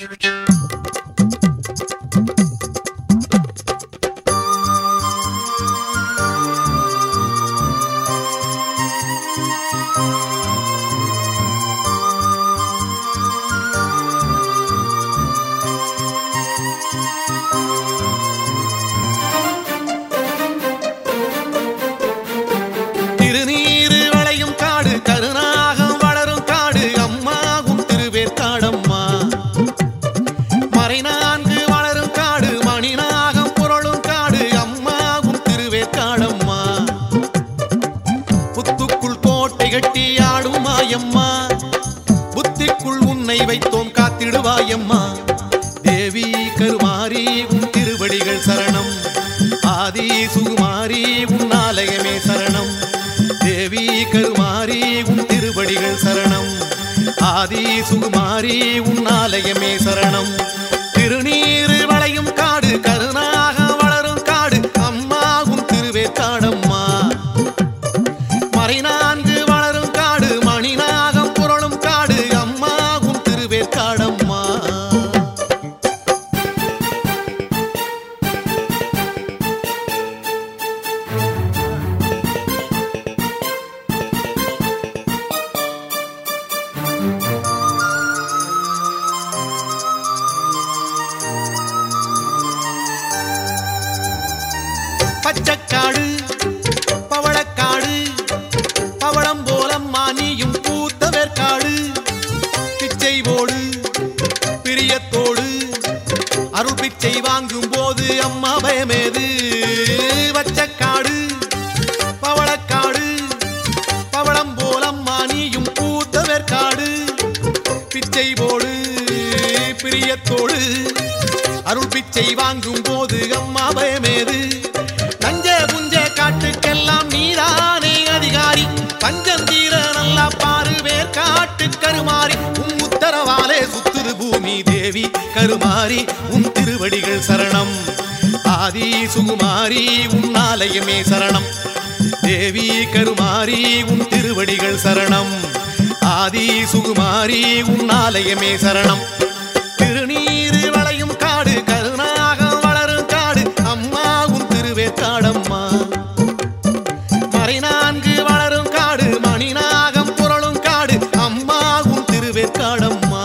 திருநீரு வளையும் காடு கருணாகம் வளரும் காடு அம்மாவும் திருவேற்காடம்மா மறைநான்கு வளரும் காடு மணிநாகம் புரளும் காடு அம்மாவும் திருவேற்காடம்மா புத்துக்குள் கோட்டை கட்டி ஆடும் மாயம்மா புத்திக்குள் உன்னை வைத்தோம் காத்திடுவாயம்மா தேவி கருமாரி உன் திருவடிகள் சரணம் ஆதி சுகுமாரி உன் ஆலயமே சரணம் தேவி கருமாரி உன் திருவடிகள் சரணம் ஆதி சுகுமாரி உன் ஆலயமே சரணம் திருநீரு வளையும் காடு கருணாக வளரும் காடு அம்மா உன் திருவேற்காடம்மா மறைநான்கு வளரும் காடு மணிநாகம் புரளும் காடு அம்மாவும் திருவேற்காடம்மா பச்சைக்காடு பவளக்காடு பவளம் போலம்மா நீயும் பூத்தவேற்காடு பிச்சை போடு பிரியத்தோடு அருள் பிச்சை வாங்கும் போது அம்மா பயமேது வச்சக்காடு பவளக்காடு பவளம் போலம்மா நீயும் பூத்தவேற்காடு பிச்சை போடு பிரியத்தோடு அருள் பிச்சை வாங்கும் போது அம்மா பயமேது நஞ்ச புஞ்ச காட்டுக்கெல்லாம் நீதானே அதிகாரி பஞ்சம் தீர நல்லா பாரு வேர் காட்டு கருமாறி உன் உத்தரவாலே சுத்துரு பூமி தேவி கருமாறி உன் திருவடிகள் சரணம் ஆதி சுகுமாரி உன் ஆலயமே சரணம் தேவி கருமாரி உன் திருவடிகள் சரணம் ஆதி சுகுமாரி உன் ஆலயமே சரணம் திருநீரு வளையும் காடு கருணாக வளரும் காடு அம்மா உன் திருவேற்காடம்மா மறைநான்கு வளரும் காடு மணிநாகம் புரளும் காடு அம்மா உன் திருவேற்காடம்மா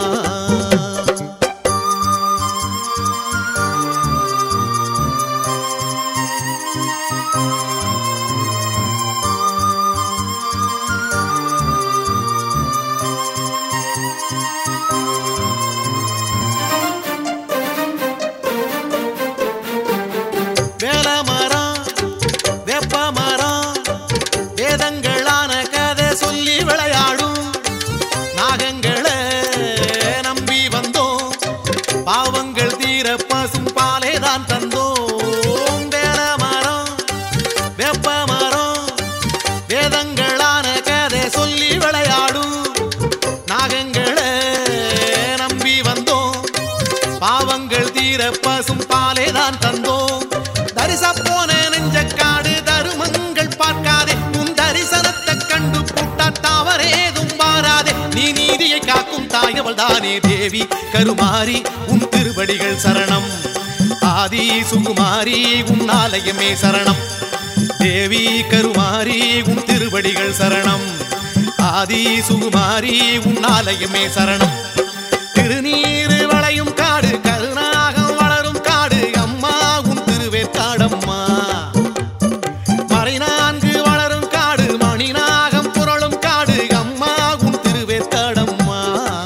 வேல மரம் வேப்ப மரம் வேதங்களான கதை சொல்லி விளையாடும் நாகங்களை நம்பி வந்தோம் பாவங்கள் தீர பசும் பாலை தான் தந்தோம் வேல மரம் வேப்ப மரம் வேதங்களான கதை சொல்லி விளையாடும் நாகங்களை நம்பி வந்தோம் பாவங்கள் தீர பசும் பாலே தான் தந்தோம் தரிச போன நெஞ்சக்காடு தருமங்கள் பார்க்காதே உன் தரிசனத்தை கண்டு புட்டா தவறேதும் பாராதே நீ நீதியை காக்கும் தாயவள் தானே தேவி கருமாரி உன் திருவடிகள் சரணம் ஆதி சுகுமாரி உன் ஆலயமே சரணம் தேவி கருமாரி உன் திருவடிகள் சரணம் ஆதி சுகுமாரி உன் ஆலயமே சரணம் திருநீரு வளையும் காடு கருணாகம் வளரும் காடு அம்மா உன் திருவேற்காடம்மா மறைநான்கு வளரும் காடு மணிநாகம் புரளும் காடு அம்மா உன் திருவேற்காடம்மா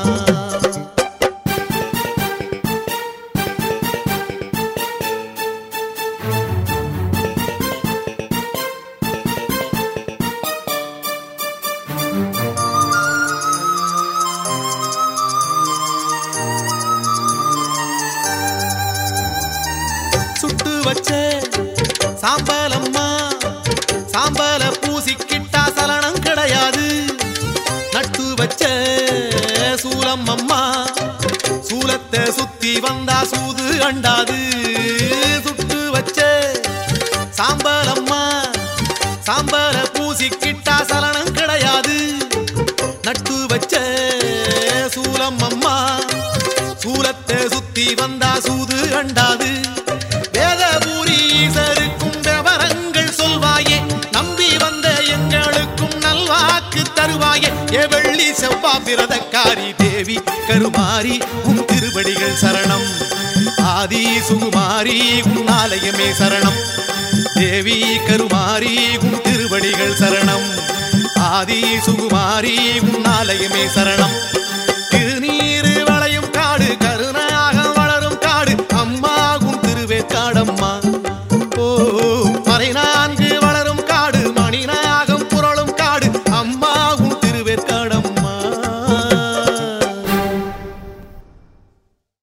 சுட்டு வச்ச சாம்பலம்மா சாம்பல பூசிக்கிட்டா சலனம் கிடையாது நட்டு வச்ச சூலம் அம்மா சூலத்தை சுத்தி வந்தா சூது அண்டாது சுட்டு வச்ச சாம்பலம்மா சாம்பல பூசிக்கிட்டா சலனம் கிடையாது நட்டு வச்ச சூலம் அம்மா சூலத்தை சுத்தி வந்தா சூது அண்டாது வேதபூரி ஈசருக்கும் விவரங்கள் சொல்வாயே நம்பி வந்த எங்களுக்கும் நல்வாக்கு தருவாயே ஏ வெள்ளி செவ்வா பிரதக்காரி தேவி கருமாரி உன் திருவடிகள் சரணம் ஆதி சுகுமாரி உன் ஆலயமே சரணம் தேவி கருமாரி உன் திருவடிகள் சரணம் ஆதி சுகுமாரி உன் ஆலயமே சரணம்